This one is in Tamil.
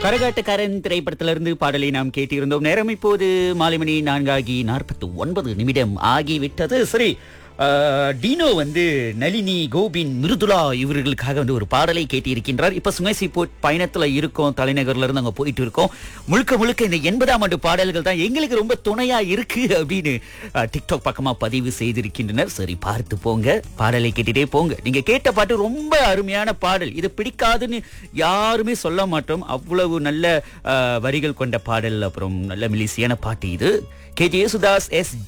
கரகாட்டக்காரன் திரைப்படத்திலிருந்து பாடலை நாம் கேட்டிருந்தோம் நேரம் இப்போது மாலை மணி நான்காகி நாற்பத்தி ஒன்பது நிமிடம் ஆகிவிட்டது சரி அஹ், டீனோ வந்து நளினி கோபின் மிருதுலா இவர்களுக்காக வந்து ஒரு பாடலை கேட்டிருக்கின்றார் இப்ப சுமேசி போட் பயணத்துல இருக்கோம் தலைநகர்ல இருந்து அங்க போயிட்டு இருக்கோம் முழுக்க முழுக்க இந்த எண்பதாம் ஆண்டு பாடல்கள் தான் எங்களுக்கு ரொம்ப துணையா இருக்கு அப்படின்னு அஹ், டிக்டாக் பக்கமா பதிவு செய்திருக்கின்றனர் சரி பார்த்து போங்க பாடலை கேட்டுட்டே போங்க நீங்க கேட்ட பாட்டு ரொம்ப அருமையான பாடல் இது பிடிக்காதுன்னு யாருமே சொல்ல மாட்டோம் அவ்வளவு நல்ல அஹ், வரிகள் கொண்ட பாடல் அப்புறம் நல்ல மிலிசியான பாட்டு இது கே ஜே யேசுதாஸ் எஸ்